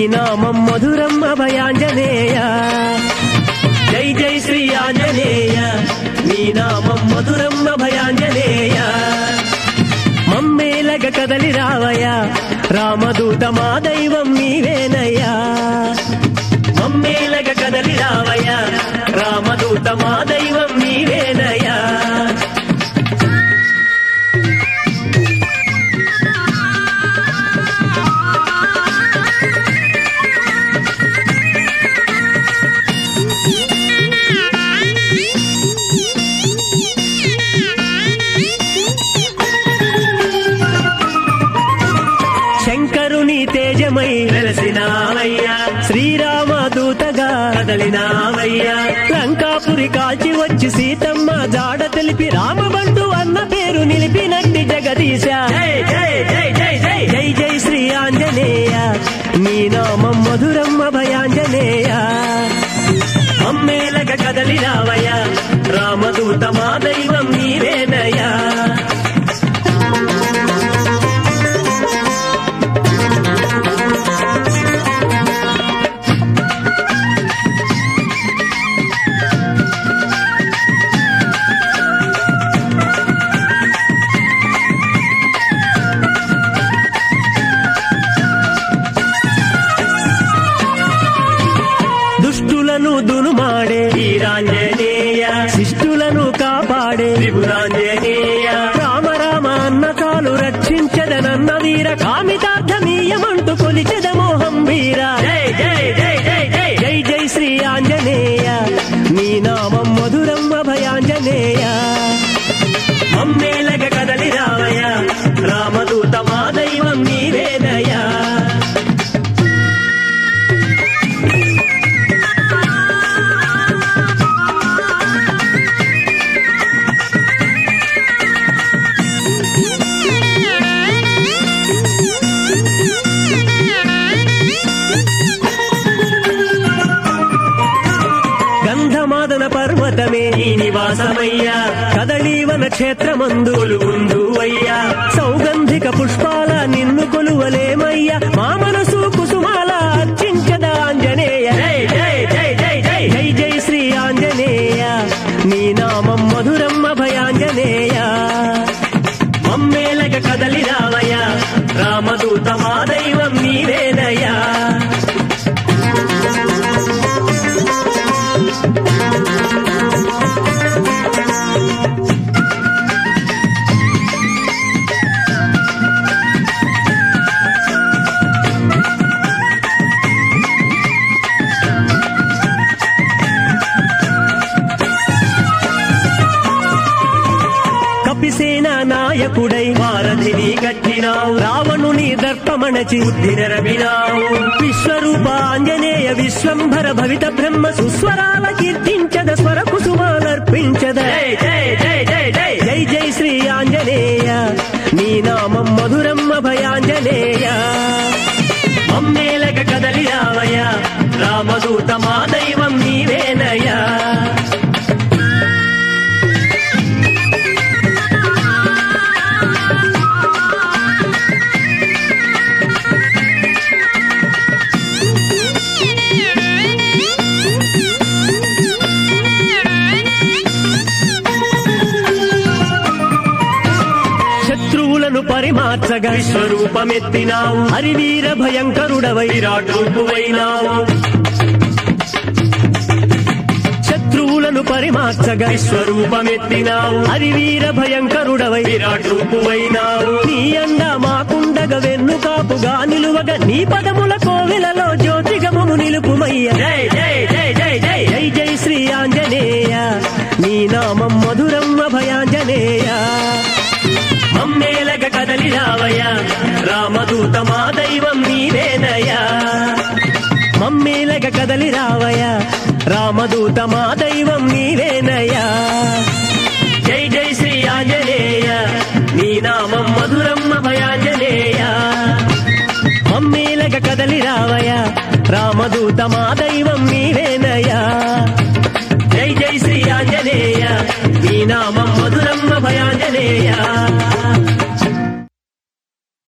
నామం మధురం అభయాంజనేయ జై జై శ్రీ ఆంజనేయ నీ నామం మధురం అభయాంజనేయ మమ్మేలగ కదలి రావయ్యా రామదూత మా దైవం నీవేనయ్యా మమ్మేలగ కదలి రావయ్యా రామదూత మా దైవం నీవేనయ్యా శంకరుని తేజమై వెలసినావయ్యా శ్రీరామ దూతగా కదలినావయ్యా లంకాపురి కాల్చి వచ్చి సీతమ్మ జాడ తెలిపి రామబంధు అన్న పేరు నిలిపినట్టి జగదీశ జై జై జై జై జై జై జై శ్రీ ఆంజనేయ నీ నామం మధురం అభయాంజనేయ అమ్మేలగ కదలినావయ్యా రామదూత మా దైవం నీవేనయ్యా దుష్టులను దునుమాడే వీరాంజనేయ శిష్టులను కాపాడే త్రిపురాంజనేయ రామ రామ అన్న చాలు రక్షించదనన్న వీర కామితార్థమీయమంటూ కొలిచెద మోహం వీర జై జై జై జై జై జై జై శ్రీ ఆంజనేయ నీ నామం మధురం అభయాంజనేయ మమ్మేలగ కదలి రావయ్య రామదూత మా దైవం నీవేనయ్యా గంధమాదన పర్వతమే నీ నివాసమయ్యా కదళీవన క్షేత్రమందు ఉండు అయ్యా సౌగంధిక పుష్పాల నిన్ను కొలువలేమయ్యా మా మనసు కుసుమాల అర్చించద ఆంజనేయ జై జై జై జై జై జై జై శ్రీ ఆంజనేయ నీ నామం మధురం అభయాంజనేయ మమ్మేలక కదలి రావయ్యా రామదూత మా దైవం నీవేనయ్యా కపిసేన నాయకుడై వారధిని కట్టినావు రావణుని దర్పమణచి బుద్ధి నెరవినావు విశ్వరూప ఆంజనేయ విశ్వంభర భవిత బ్రహ్మ సుస్వరాల కీర్తించద స్వర కుసుమాలర్పించద జై జై జై జై జై జై జై శ్రీ ఆంజనేయ నీ నామం మధురం అభయాంజనేయ మమ్మేలక కదలి రావయ్య రామదూత మా దైవం నీవేనయ్యా శత్రువులను పరిమార్చగా విశ్వరూపమెత్తినావు హరివీర భయంకరుడవై విరాట్ రూపువైనావు శత్రువులను పరిమార్చగా విశ్వరూపమెత్తినావు హరివీర భయంకరుడవై విరాట్ రూపువైనావు నీ అండ మాకుండగ వెన్ను కాపుగా నిలువగా నీ పదముల కోవెలలో జ్యోతిగమము నిలుపుమయ్య జై జై జై జై జై జై జై శ్రీ ఆంజనేయ నీ నామం మధురం అభయాంజనేయ మమ్మేలగ కదలి రావయ్యా రామదూత మా దైవం నీవేనయ్యా మమ్మేలగ కదలి రావయ్యా రామదూత మా దైవం నీవేనయ్యా జై జై శ్రీ ఆంజనేయ నీ నామం మధురం అభయాంజనేయ మమ్మేలగ కదలి రావయ్యా రామదూత మా దైవం నీవేనయ్యా జై జై శ్రీ ఆంజనేయ నీ నామం మధురం అభయాంజనేయ